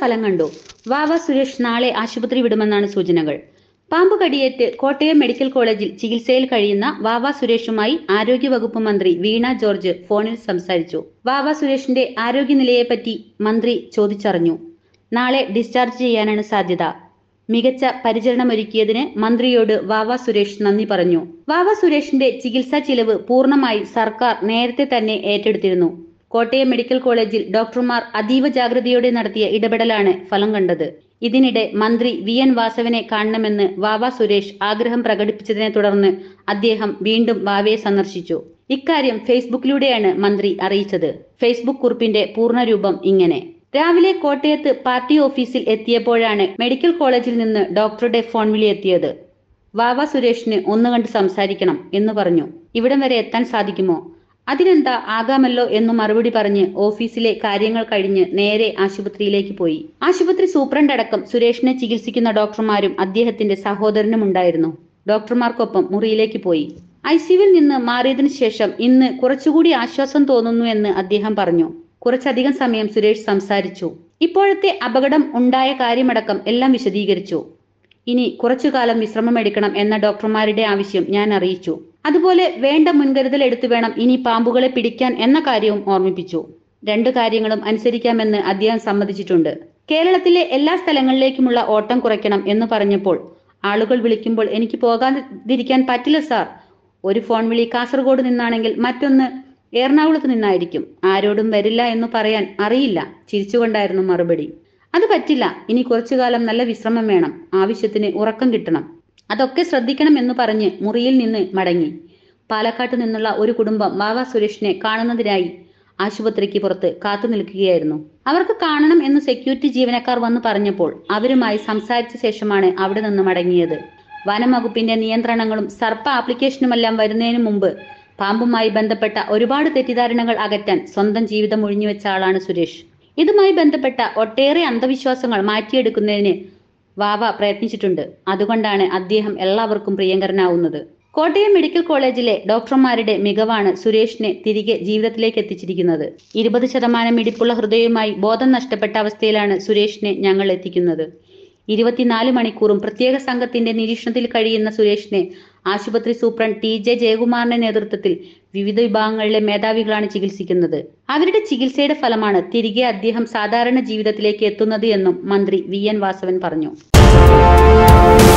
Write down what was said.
ഫലം കണ്ടു വാവ സുരേഷ് നാളെ ആശുപത്രി വിടുമെന്നാണ് സൂചനകൾ പാമ്പ് കടിയേറ്റ് കോട്ടയം മെഡിക്കൽ കോളേജിൽ ചികിത്സയിൽ കഴിയുന്ന വാവ സുരേഷുമായി ആരോഗ്യവകുപ്പ് മന്ത്രി വീണ ജോർജ് ഫോണിൽ സംസാരിച്ചു വാവ സുരേഷിന്റെ ആരോഗ്യനിലയെപ്പറ്റി മന്ത്രി ചോദിച്ചറിഞ്ഞു നാളെ ഡിസ്ചാർജ് ചെയ്യാനാണ് സാധ്യത മികച്ച പരിചരണമൊരുക്കിയതിന് മന്ത്രിയോട് വാവ സുരേഷ് നന്ദി പറഞ്ഞു വാവ സുരേഷിന്റെ ചികിത്സാ ചിലവ് പൂർണ്ണമായി സർക്കാർ നേരത്തെ തന്നെ ഏറ്റെടുത്തിരുന്നു കോട്ടയം മെഡിക്കൽ കോളേജിൽ ഡോക്ടർമാർ അതീവ ജാഗ്രതയോടെ നടത്തിയ ഇടപെടലാണ് ഫലം കണ്ടത് ഇതിനിടെ മന്ത്രി വി എൻ വാസവനെ കാണണമെന്ന് വാവ സുരേഷ് ആഗ്രഹം പ്രകടിപ്പിച്ചതിനെ തുടർന്ന് അദ്ദേഹം വീണ്ടും വാവയെ സന്ദർശിച്ചു ഇക്കാര്യം ഫേസ്ബുക്കിലൂടെയാണ് മന്ത്രി അറിയിച്ചത് ഫേസ്ബുക്ക് കുറിപ്പിന്റെ പൂർണ്ണരൂപം ഇങ്ങനെ രാവിലെ കോട്ടയത്ത് പാർട്ടി ഓഫീസിൽ എത്തിയപ്പോഴാണ് മെഡിക്കൽ കോളേജിൽ നിന്ന് ഡോക്ടറുടെ ഫോൺ വിളി എത്തിയത് വാവ സുരേഷിന് ഒന്ന് കണ്ട് സംസാരിക്കണം എന്ന് പറഞ്ഞു ഇവിടം വരെ എത്താൻ സാധിക്കുമോ അതിനെന്താ ആകാമല്ലോ എന്ന് മറുപടി പറഞ്ഞ് ഓഫീസിലെ കാര്യങ്ങൾ കഴിഞ്ഞ് നേരെ ആശുപത്രിയിലേക്ക് പോയി ആശുപത്രി സൂപ്രണ്ട് അടക്കം സുരേഷിനെ ചികിത്സിക്കുന്ന ഡോക്ടർമാരും അദ്ദേഹത്തിന്റെ സഹോദരനും ഉണ്ടായിരുന്നു ഡോക്ടർമാർക്കൊപ്പം മുറിയിലേക്ക് പോയി ഐ സിയുവിൽ നിന്ന് മാറിയതിനു ശേഷം ഇന്ന് കുറച്ചുകൂടി ആശ്വാസം തോന്നുന്നു എന്ന് അദ്ദേഹം പറഞ്ഞു കുറച്ചധികം സമയം സുരേഷ് സംസാരിച്ചു ഇപ്പോഴത്തെ അപകടം ഉണ്ടായ കാര്യമടക്കം എല്ലാം വിശദീകരിച്ചു ഇനി കുറച്ചു കാലം വിശ്രമമെടുക്കണം എന്ന ഡോക്ടർമാരുടെ ആവശ്യം ഞാൻ അറിയിച്ചു അതുപോലെ വേണ്ട മുൻകരുതൽ എടുത്തു വേണം ഇനി പാമ്പുകളെ പിടിക്കാൻ എന്ന കാര്യവും ഓർമ്മിപ്പിച്ചു രണ്ടു കാര്യങ്ങളും അനുസരിക്കാമെന്ന് അദ്ദേഹം സമ്മതിച്ചിട്ടുണ്ട് കേരളത്തിലെ എല്ലാ സ്ഥലങ്ങളിലേക്കുമുള്ള ഓട്ടം കുറയ്ക്കണം എന്ന് പറഞ്ഞപ്പോൾ ആളുകൾ വിളിക്കുമ്പോൾ എനിക്ക് പോകാതിരിക്കാൻ പറ്റില്ല സാർ ഒരു ഫോൺ വിളി കാസർഗോഡ് നിന്നാണെങ്കിൽ മറ്റൊന്ന് എറണാകുളത്ത് നിന്നായിരിക്കും ആരോടും വരില്ല എന്ന് പറയാൻ അറിയില്ല ചിരിച്ചുകൊണ്ടായിരുന്നു മറുപടി അത് പറ്റില്ല ഇനി കുറച്ചു കാലം നല്ല വിശ്രമം വേണം ആവശ്യത്തിന് ഉറക്കം കിട്ടണം അതൊക്കെ ശ്രദ്ധിക്കണം എന്ന് പറഞ്ഞ് മുറിയിൽ നിന്ന് മടങ്ങി പാലക്കാട്ട് നിന്നുള്ള ഒരു കുടുംബം വാവ സുരേഷിനെ കാണുന്നതിനായി ആശുപത്രിക്ക് പുറത്ത് കാത്തു നിൽക്കുകയായിരുന്നു അവർക്ക് കാണണം എന്ന് സെക്യൂരിറ്റി ജീവനക്കാർ വന്ന് പറഞ്ഞപ്പോൾ അവരുമായി സംസാരിച്ച ശേഷമാണ് അവിടെ നിന്ന് മടങ്ങിയത് വനം വകുപ്പിന്റെ നിയന്ത്രണങ്ങളും സർപ്പ ആപ്ലിക്കേഷനുമെല്ലാം വരുന്നതിന് മുമ്പ് പാമ്പുമായി ബന്ധപ്പെട്ട ഒരുപാട് തെറ്റിദ്ധാരണകൾ അകറ്റാൻ സ്വന്തം ജീവിതം ഒഴിഞ്ഞുവെച്ച ആളാണ് സുരേഷ് ഇതുമായി ബന്ധപ്പെട്ട ഒട്ടേറെ അന്ധവിശ്വാസങ്ങൾ മാറ്റിയെടുക്കുന്നതിന് വാവ പ്രയത്നിച്ചിട്ടുണ്ട് അതുകൊണ്ടാണ് അദ്ദേഹം എല്ലാവർക്കും പ്രിയങ്കരനാവുന്നത് കോട്ടയം മെഡിക്കൽ കോളേജിലെ ഡോക്ടർമാരുടെ മികവാണ് സുരേഷിനെ തിരികെ ജീവിതത്തിലേക്ക് എത്തിച്ചിരിക്കുന്നത് ഇരുപത് ശതമാനം ഇടിപ്പുള്ള ഹൃദയവുമായി ബോധം നഷ്ടപ്പെട്ട അവസ്ഥയിലാണ് സുരേഷിനെ ഞങ്ങൾ എത്തിക്കുന്നത് ഇരുപത്തിനാല് മണിക്കൂറും പ്രത്യേക സംഘത്തിന്റെ നിരീക്ഷണത്തിൽ കഴിയുന്ന സുരേഷിനെ ആശുപത്രി സൂപ്രണ്ട് ടി ജെ ജയകുമാറിന്റെ നേതൃത്വത്തിൽ വിവിധ വിഭാഗങ്ങളിലെ മേധാവികളാണ് ചികിത്സിക്കുന്നത് അവരുടെ ചികിത്സയുടെ ഫലമാണ് തിരികെ അദ്ദേഹം സാധാരണ ജീവിതത്തിലേക്ക് എത്തുന്നത് എന്നും മന്ത്രി വി എൻ വാസവൻ പറഞ്ഞു